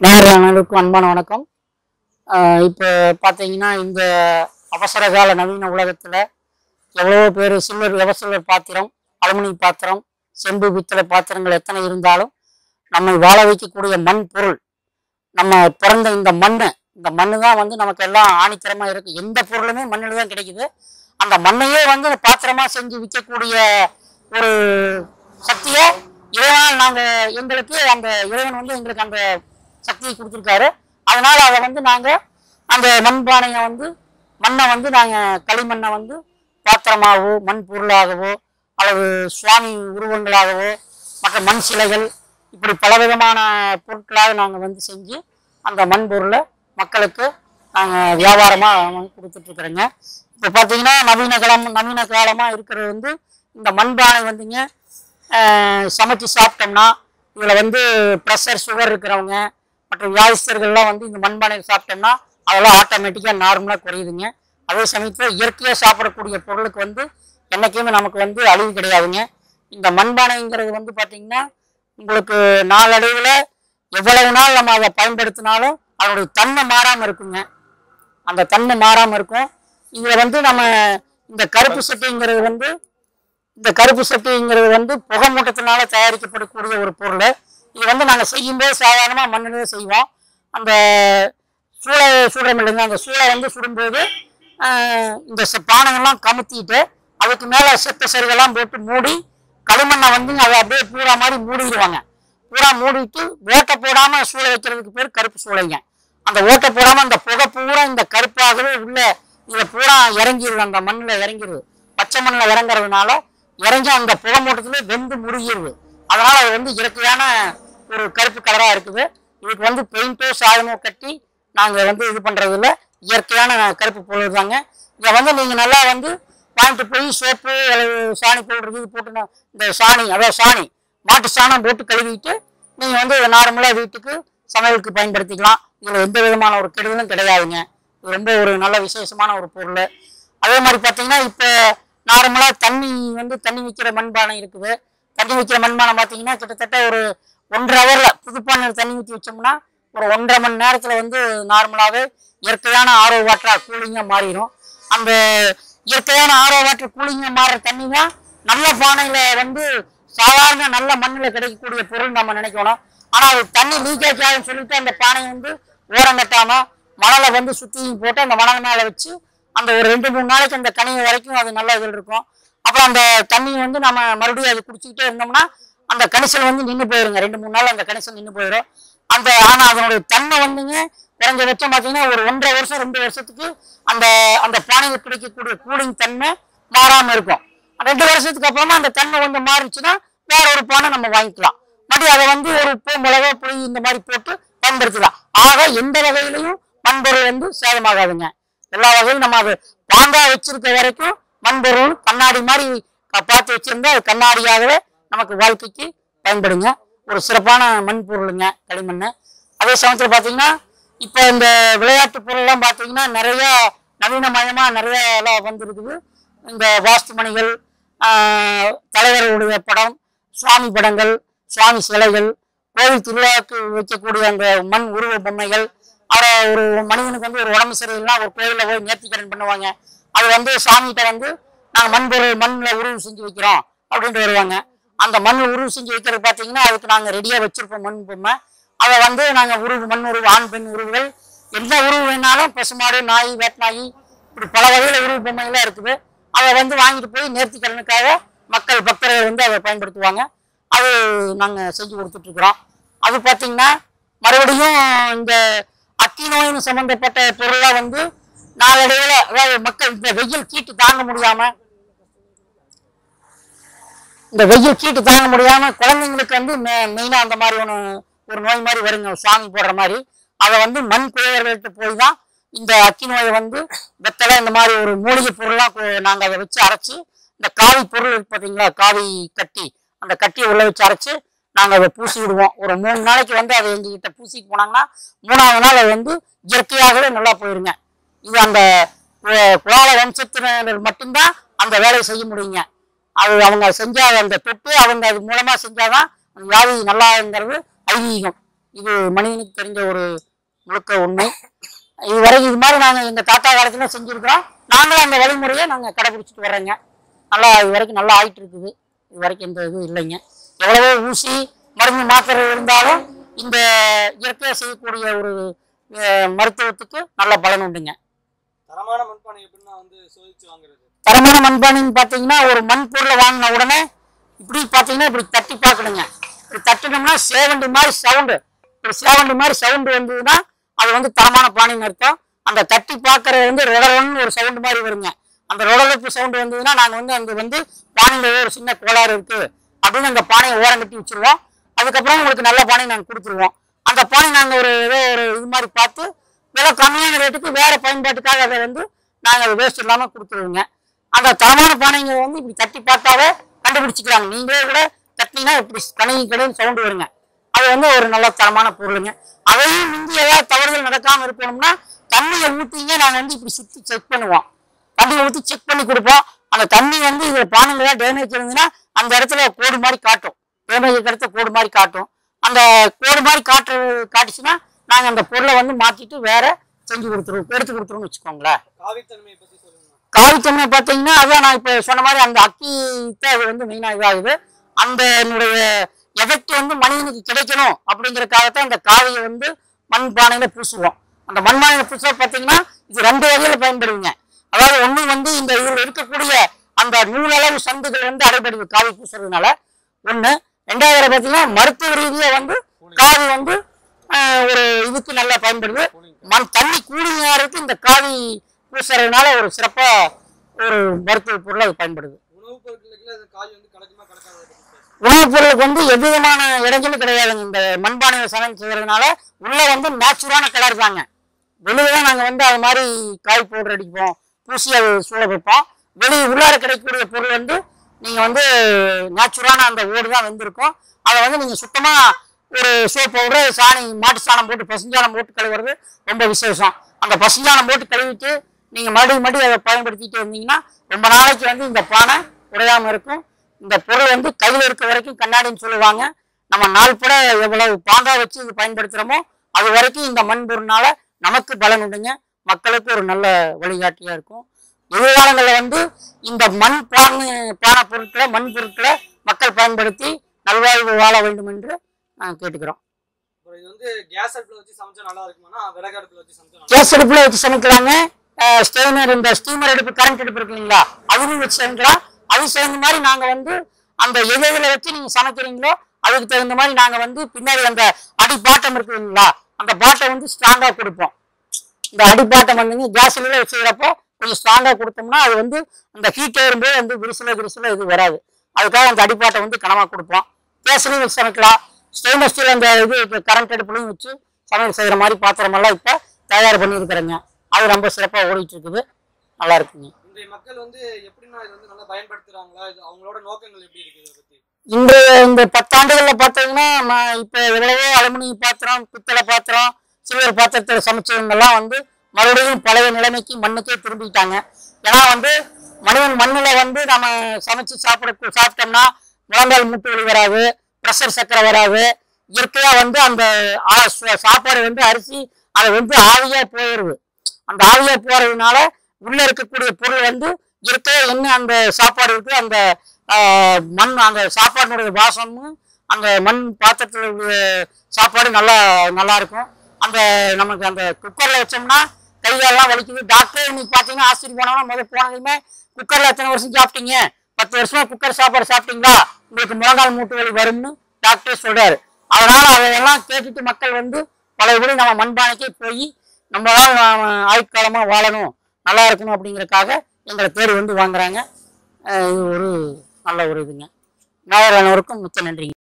நேரடியானவர்களுக்கும் அன்பான வணக்கம் இப்போ பார்த்தீங்கன்னா இந்த அவசர கால நவீன உலகத்தில் எவ்வளவோ பேர் சில்வர் எவசில்வர் பாத்திரம் அலுமினி பாத்திரம் செம்பு பித்தளை பாத்திரங்கள் எத்தனை இருந்தாலும் நம்மை வாழ வைக்கக்கூடிய மண் பொருள் நம்ம பிறந்த இந்த மண் இந்த மண்ணு தான் வந்து நமக்கு எல்லாம் ஆணித்தரமாக இருக்குது எந்த பொருளுமே மண்ணில் தான் கிடைக்குது அந்த மண்ணையே வந்து பாத்திரமா செஞ்சு விற்கக்கூடிய ஒரு சக்தியை இறைவனால் நாங்கள் எங்களுக்கு அந்த இறைவன் வந்து எங்களுக்கு அந்த சக்தியை கொடுத்துருக்காரு அதனால அதை வந்து நாங்கள் அந்த மண்பானையை வந்து மண்ணை வந்து நாங்கள் களிமண்ணை வந்து பாத்திரமாகவோ மண் பொருளாகவோ அல்லது சுவாமி உருவங்களாகவோ மற்ற மண் சிலைகள் இப்படி பலவிதமான பொருட்களாக நாங்கள் வந்து செஞ்சு அந்த மண் பொருளை மக்களுக்கு நாங்கள் வியாபாரமாக கொடுத்துட்ருக்குறோங்க இப்போ பார்த்தீங்கன்னா நவீன காலம் நவீன காலமாக இருக்கிறது வந்து இந்த மண்பானை வந்துங்க ஆஹ், சமைச்சு சாப்பிட்டோம்னா இதில் வந்து ப்ரெஷர் சுகர் இருக்கிறவங்க மற்ற வியாதிஸ்தர்கள்லாம் வந்து இந்த மண்பானையில் சாப்பிட்டோம்னா அதெல்லாம் ஆட்டோமேட்டிக்காக நார்மலாக குறையுதுங்க அதே சமயத்தில் இயற்கையாக சாப்பிடக்கூடிய பொருளுக்கு வந்து என்றைக்குமே நமக்கு வந்து அழிவு கிடையாதுங்க இந்த மண்பானைங்கிறது வந்து பார்த்திங்கன்னா உங்களுக்கு நாளடைவில் எவ்வளவு நாள் நம்ம அதை பயன்படுத்தினாலும் அதனுடைய தன்மை மாறாமல் இருக்குங்க அந்த தன்மை மாறாமல் இருக்கும் இதில் வந்து நம்ம இந்த கருப்பு சட்டைங்கிறது வந்து இந்த கருப்பு சட்டைங்கிறது வந்து புகை மூட்டத்தினால தயாரிக்கப்படக்கூடிய ஒரு பொருள் இது வந்து நாங்கள் செய்யும்போது சாதாரணமாக மண்ணிலே செய்வோம் அந்த சூளை சுடுறோம் இல்லைங்க அந்த சூளை வந்து சுடும்போது ஆஹ், இந்த ச- பானையெல்லாம் கமுத்திட்டு அதுக்கு மேலே செத்த சரிகெல்லாம் போட்டு மூடி களிமண்ணை வந்து அதை அப்படியே பூரா மாதிரி மூடிடுவாங்க பூரா மூடிட்டு ஓட்டை போடாமல் சூளை வைக்கிறதுக்கு பேர் கருப்பு சூளைங்க அந்த ஓட்டை போடாமல் அந்த புகை பூரா இந்த கருப்பாகவே உள்ள இதில் பூரா இறங்கிடுது அந்த மண்ணில் இறங்கிடுது பச்சை மண்ணில் இறங்குறதுனால இறங்கி அந்த புகை மூட்டத்துல வெந்து முருகிடுது அதனால் அது வந்து இயற்கையான ஒரு கருப்பு கலராக இருக்குது இதுக்கு வந்து பெயிண்டோ சாயமோ கட்டி நாங்கள் வந்து இது பண்ணுறதில்ல இயற்கையான கருப்பு பொருள் தாங்க இதை வந்து நீங்கள் நல்லா வந்து வாங்கிட்டு போய் சோப்பு அல்லது சாணி பவுடர் இது போட்டு நான் இந்த சாணி அதாவது சாணி மாட்டு சாணம் போட்டு கழுவிட்டு நீங்கள் வந்து நார்மலாக வீட்டுக்கு சமையலுக்கு பயன்படுத்திக்கலாம் இதில் எந்த விதமான ஒரு கெடுதலும் கிடையாதுங்க இது ரொம்ப ஒரு நல்ல விசேஷமான ஒரு பொருள் அதே மாதிரி பார்த்தீங்கன்னா இப்போ நார்மலாக தண்ணி வந்து தண்ணி வைக்கிற மண்பானை இருக்குது தண்ணி வைக்கிற மண்பானை பார்த்தீங்கன்னா கிட்டத்தட்ட ஒரு ஒன்றரை ஹவரில் புதுப்பானையில் தண்ணி ஊற்றி வச்சோம்னா ஒரு ஒன்றரை மணி நேரத்தில் வந்து நார்மலாகவே இயற்கையான ஆரோ வாட்டராக கூலிங்காக மாறிடும் அந்த இயற்கையான ஆரோ வாட்டர் கூலிங்காக மாறுற தண்ணி தான் நல்ல பானையில் வந்து சாதாரண நல்ல மண்ணில் கிடைக்கக்கூடிய பொருள் நம்ம நினைக்கணும் ஆனால் அது தண்ணி லீக்கேஜ் ஆகும்னு சொல்லிட்டு அந்த பானையை வந்து ஓரம் கட்டாமல் மணலை வந்து சுற்றியும் போட்டு அந்த மணல் மேலே வச்சு அந்த ஒரு ரெண்டு மூணு நாளைக்கு அந்த கனிவு வரைக்கும் அது நல்ல இதில் இருக்கும் அப்புறம் அந்த தண்ணியை வந்து நம்ம மறுபடியும் அது குடிச்சிக்கிட்டே இருந்தோம்னா அந்த கணிசல் வந்து நின்று போயிருங்க ரெண்டு மூணு நாள் அந்த கணிசல் நின்று போயிடும் அந்த ஆனால் அதனுடைய தன்மை வந்துங்க குறைஞ்சபட்சம் பார்த்தீங்கன்னா ஒரு ஒன்றரை வருஷம் ரெண்டு வருஷத்துக்கு அந்த அந்த பானையில் கிடைக்கக்கூடிய கூலிங் தன்மை மாறாமல் இருக்கும் ரெண்டு வருஷத்துக்கு அப்புறமா அந்த தன்மை கொஞ்சம் மாறிச்சுன்னா வேற ஒரு பானை நம்ம வாங்கிக்கலாம் மறுபடியும் அதை வந்து ஒரு உப்பு மிளகா புளி இந்த மாதிரி போட்டு பயன்படுத்தலாம் ஆக எந்த வகையிலையும் மண்பொருள் வந்து சேதமாகாதுங்க எல்லா வகையிலும் நம்ம அது பாங்கா வச்சிருக்க வரைக்கும் மண்பொருள் கண்ணாடி மாதிரி க- பார்த்து வச்சிருந்தா அது கண்ணாடியாகவே நமக்கு வாழ்க்கைக்கு பயன்படுங்க ஒரு சிறப்பான மண் பொருளுங்க களிமண் அதே சமயத்தில் பார்த்தீங்கன்னா இப்போ இந்த விளையாட்டு பொருள்லாம் பார்த்தீங்கன்னா நிறைய நவீனமயமாக நிறைய எல்லாம் வந்துருக்குது இந்த வாஸ்து மணிகள் ஆஹ், தலைவர்களுடைய படம் சுவாமி படங்கள் சுவாமி சிலைகள் கோவில் திருவிழாவுக்கு வைக்கக்கூடிய அந்த மண் உருவ பொம்மைகள் அவரை ஒரு மனிதனுக்கு வந்து ஒரு உடம்பு சரியில்லைன்னா ஒரு கோயிலில் போய் நேர்த்திக்கடன் பண்ணுவாங்க அது வந்து சாமிகிட்ட வந்து நாங்கள் மண் பொருள் மண்ணில் உருவம் செஞ்சு வைக்கிறோம் அப்படின்ட்டு வருவாங்க அந்த மண் உருவம் செஞ்சு வைக்கிறது பார்த்தீங்கன்னா அதுக்கு நாங்கள் ரெடியாக வச்சுருப்போம் மண் பொம்மை அதை வந்து நாங்கள் உருவு மண் உருவு ஆண் பெண் உருவுகள் எந்த உருவு வேணாலும் பசுமாடு நாய் வேட்நாய் இப்படி பல வகையில் உருவு பொம்மைகள்லாம் இருக்குது அதை வந்து வாங்கிட்டு போய் நேர்த்திக்கடனுக்காக மக்கள் பக்தர்கள் வந்து அதை பயன்படுத்துவாங்க அது நாங்கள் செஞ்சு கொடுத்துட்ருக்குறோம் அது பார்த்தீங்கன்னா மறுபடியும் இந்த அக்கி நோயின் சம்மந்தப்பட்ட பொருளாக வந்து நாளடைவில் அதாவது மக்கள் இந்த வெயில் கீட்டு தாங்க முடியாமல் இந்த வெயில் கீட்டு தாங்க முடியாமல் குழந்தைங்களுக்கு வந்து மெ மெயினாக அந்த மாதிரி ஒன்று ஒரு நோய் மாதிரி வருங்க சாமி போடுற மாதிரி அதை வந்து மண் குழையர்கள்ட்ட போய் தான் இந்த அக்கி நோயை வந்து வெத்தலை இந்த மாதிரி ஒரு மூலிகை பொருளாக நாங்கள் அதை வச்சு அரைச்சி இந்த காவி பொருள் இருக்கு பார்த்தீங்களா காவி கட்டி அந்த கட்டியை உள்ள வச்சு அரைச்சி நாங்கள் அதை பூசி விடுவோம் ஒரு மூணு நாளைக்கு வந்து அதை எங்ககிட்ட பூசிட்டு போனாங்கன்னா மூணாவது நாள் அது வந்து இயற்கையாகவே நல்லா போயிருங்க இது அந்த கு- குலால வம்சத்தினர் மட்டும்தான் அந்த வேலையை செய்ய முடியுங்க அது அவங்க செஞ்சா அந்த தொட்டு அவங்க அது மூலமா செஞ்சாதான் அந்த வியாதி நல்லாங்கிறது ஐதீகம் இது மனிதனுக்கு தெரிஞ்ச ஒரு முழுக்க உண்மை இது வரைக்கும் இது மாதிரி நாங்கள் எங்கள் தாத்தா காலத்துல செஞ்சுருக்கிறோம் நாங்களும் அந்த வழிமுறையை நாங்கள் கடைபிடிச்சிட்டு வர்றோங்க நல்லா இது வரைக்கும் நல்லா ஆயிட்டு இருக்குது இது வரைக்கும் எந்த இதுவும் இல்லைங்க எவ்வளவோ ஊசி மருந்து மாத்திரை இருந்தாலும் இந்த இயற்கையாக செய்யக்கூடிய ஒரு அஹ், மருத்துவத்துக்கு நல்ல பலன் உண்டுங்க தரமான மண்பானை எப்படின்னா வந்து சோதிச்சு வாங்குறது தரமான மண்பானைன்னு பார்த்தீங்கன்னா ஒரு மண் பொருளை வாங்கின உடனே இப்படி பார்த்தீங்கன்னா இப்படி தட்டி பார்க்கணுங்க இப்படி தட்டினோம்னா சேவண்டி மாதிரி சவுண்டு ஒரு சேவண்டி மாதிரி சவுண்டு வந்ததுன்னா அது வந்து தரமான பானைன்னு அர்த்தம் அந்த தட்டி பார்க்கறது வந்து ரொடலன்னு ஒரு சவுண்டு மாதிரி வருங்க அந்த ரொடலப்பு சவுண்டு வந்ததுன்னா நாங்கள் வந்து அங்கே வந்து பானையில் ஏதோ ஒரு சின்ன கோளாறு இருக்குது அப்படின்னு அந்த பானையை ஓரம் கட்டி வச்சுருவோம் அதுக்கப்புறம் உங்களுக்கு நல்ல பானை நாங்கள் கொடுத்துருவோம் அந்த பானை நாங்கள் ஒரு ஏதோ ஒரு இது மாதிரி பார்த்து விலை கம்மியான ரேட்டுக்கு வேறு பயன்பாட்டுக்காக அதை வந்து நாங்கள் அதை வேஸ்ட் இல்லாமல் கொடுத்துருவோங்க அந்த தரமான பானைங்க வந்து இப்படி தட்டி பார்த்தாவே கண்டுபிடிச்சிக்கிறாங்க நீங்களே கூட தட்டினீங்கன்னா இப்படி கணினி கடைன்னு சவுண்டு வருங்க அது வந்து ஒரு நல்ல தரமான பொருளுங்க அதையும் மிஞ்சி ஏதாவது தவறுகள் நடக்காமல் இருக்கணும்னா தண்ணியை ஊற்றிங்க நாங்கள் வந்து இப்படி சுற்றி செக் பண்ணுவோம் தண்ணியை ஊற்றி செக் பண்ணி கொடுப்போம் அந்த தண்ணி வந்து இதில் பானையில் ஏதாவது டேமேஜ் இருந்ததுன்னா அந்த இடத்துல கோடு மாதிரி காட்டும் டேமேஜ் இடத்த கோடு மாதிரி காட்டும் அந்த கோடு மாதிரி காட்டு காட்டுச்சுன்னா நாங்கள் அந்த பொருளை வந்து மாற்றிட்டு வேற செஞ்சு கொடுத்துருவோம் எடுத்து கொடுத்துருவோம்னு வச்சுக்கோங்களேன் காவித்தன்மையை பத்தி சொல்லுங்க காவித்தன்மை பார்த்தீங்கன்னா அதான் நான் இப்போ சொன்ன மாதிரி அந்த அக்கி தான் அது வந்து மெயினாக இதாகுது அந்த என்னுடைய எஃபெக்ட் வந்து மனிதனுக்கு கிடைக்கணும் அப்படிங்கறதுக்காகத்தான் அந்த காவியை வந்து மண் பானையில பூசுவோம் அந்த மண் பானையில பூச பார்த்தீங்கன்னா இது ரெண்டு வகையில பயன்படுவீங்க அதாவது ஒண்ணு வந்து இந்த இதில் இருக்கக்கூடிய அந்த நூலளவு சந்துகள் வந்து அடைபடுது காவி பூசுறதுனால ஒண்ணு ரெண்டாவது பார்த்தீங்கன்னா மருத்துவ ரீதியா வந்து காவி வந்து ஆஹ், ஒரு இதுக்கு நல்லா பயன்படுது மண் தண்ணி கூலிங் ஆகிறதுக்கு இந்த காவி பூசுறதுனால ஒரு சிறப்பா ஒரு மருத்துவ பொருள் அது பயன்படுது உணவுப் பொருட்களுக்கு இந்த காய் வந்து கலக்குமா கலக்காத உணவுப் பொருளுக்கு வந்து எந்த விதமான இடைஞ்சலும் கிடையாதுங்க இந்த மண்பானையை சமையல் செய்யறதுனால உள்ள வந்து நேச்சுரான கலர் தாங்க வெளியே தான் நாங்கள் வந்து அது மாதிரி காய் பவுடர் அடிப்போம் பூசி அது சூட வைப்போம் வெளியே உள்ளார கிடைக்கக்கூடிய பொருள் வந்து நீங்கள் வந்து நேச்சுரான அந்த ஓடு தான் வந்திருக்கும் அதை வந்து நீங்கள் சுத்தமாக ஒரு சோப் பவுடர் சாணி மாட்டு சாணம் போட்டு பசுஞ்சாணம் போட்டு கழுவுறது ரொம்ப விசேஷம் அந்த பசுஞ்சாணம் போட்டு கழுவிட்டு நீங்கள் மறுபடியும் மறுபடியும் அதை பயன்படுத்திட்டு வந்தீங்கன்னா ரொம்ப நாளைக்கு வந்து இந்த பானை உடையாமல் இருக்கும் இந்த பொருள் வந்து கையில் இருக்க வரைக்கும் கண்ணாடின்னு சொல்லுவாங்க நம்ம நாள்பட எவ்வளவு பாங்கா வச்சு இது பயன்படுத்துகிறோமோ அது வரைக்கும் இந்த மண் பொருள்னால நமக்கு பலன் உண்டுங்க மக்களுக்கு ஒரு நல்ல வழிகாட்டியாக இருக்கும் எதிர்காலங்களில் வந்து இந்த மண் பானை பானை பொருட்களை மண் பொருட்களை மக்கள் பயன்படுத்தி நல்வாழ்வு வாழ வேண்டும் என்று நான் கேட்டுக்கிறோம் அப்புறம் இது வந்து கேஸ் அடுப்புல வச்சு சமைச்சா நல்லா இருக்குமானா விறகு அடுப்புல வச்சு சமைச்சா நல்லா கேஸ் அடுப்பில் வச்சு சமைக்கலாங்க ஸ்டெய்னர் இந்த ஸ்டீமர் அடுப்பு கரண்ட் அடுப்பு இருக்கு இல்லைங்களா அதுவும் வச்சு சமைக்கலாம் அது தகுந்த மாதிரி நாங்கள் வந்து அந்த எது எதில் வச்சு நீங்கள் சமைக்கிறீங்களோ அதுக்கு தகுந்த மாதிரி நாங்கள் வந்து பின்னாடி அந்த அடி பாட்டம் இருக்கு இல்லைங்களா அந்த பாட்டை வந்து ஸ்ட்ராங்காக கொடுப்போம் இந்த அடிப்பாட்டம் வந்துங்க கேஸ்ல செய்கிறப்போ கொஞ்சம் ஸ்ட்ராங்காக கொடுத்தோம்னா அது வந்து அந்த ஹீட் ஏறும்போது வந்து விரிசல விரிசல இது வராது அதுக்காக அந்த அடிப்பாட்டை வந்து கனமாக கொடுப்போம் கேஸ்லையும் வச்சு சமைக்கலாம் ஸ்டெயின்லெஸ் ஸ்டீல் அந்த இது கரண்ட் அடுப்புலையும் வச்சு சமையல் செய்கிற மாதிரி பாத்திரமெல்லாம் இப்போ தயார் பண்ணியிருக்கிறேங்க அது ரொம்ப சிறப்பாக ஓடிட்டு இருக்குது நல்லா இருக்குங்க இன்றைய மக்கள் வந்து எப்படின்னா இது வந்து நல்லா பயன்படுத்துறாங்களா இது அவங்களோட நோக்கங்கள் எப்படி இருக்கு இதை பத்தி இந்த இந்த பத்தாண்டுகளில் பார்த்தீங்கன்னா நான் இப்போ எவ்வளவோ அலுமினிய பாத்திரம் பித்தளை பாத்திரம் சில்வர் பாத்திரத்தில் சமைச்சவங்கெல்லாம் வந்து மறுபடியும் பழைய நிலைமைக்கு மண்ணுக்கே திரும்பிட்டாங்க ஏன்னா வந்து மனிதன் மண்ணில் வந்து நம்ம சமைச்சு சாப்பிட சாப்பிட்டோம்னா முழங்கால் மூட்டு வலி வராது ப்ரெஷர் சக்கரை வராது இயற்கையாக வந்து அந்த ஆ- சா- சாப்பாடு வந்து அரிசி அது வந்து ஆவியாக போயிடுது அந்த ஆவியாக போகிறதுனால உள்ளே இருக்கக்கூடிய பொருள் வந்து இயற்கையாக என்ன அந்த சாப்பாடு இருக்குது அந்த ஆஹ், மண் அந்த சாப்பாடுனுடைய வாசமும் அந்த மண் பாத்திரத்தில் உள்ள சாப்பாடு நல்லா நல்லா இருக்கும் அந்த நமக்கு அந்த குக்கரில் வச்சோம்னா கை காலெல்லாம் வலிக்குது டாக்டர் இன்னைக்கு பார்த்தீங்கன்னா ஆஸ்பத்திரி போனோம்னா முதல் போனதுமே குக்கரில் எத்தனை வருஷம் சாப்பிட்டீங்க பத்து வருஷமா குக்கர் சாப்பாடு சாப்பிட்டீங்களா உங்களுக்கு முழங்கால் மூட்டு வலி வரும்னு டாக்டர் சொல்றாரு அதனால அதையெல்லாம் கேட்டுட்டு மக்கள் வந்து பழையபடி நம்ம மண்பானைக்கே போய் நம்மளால் ஆயுட்காலமாக வாழணும் நல்லா இருக்கணும் அப்படிங்கறக்காக எங்களை தேடி வந்து வாங்குறாங்க அஹ் இது ஒரு நல்ல ஒரு இதுங்க நாயர் அனைவருக்கும் மிக்க நன்றிங்க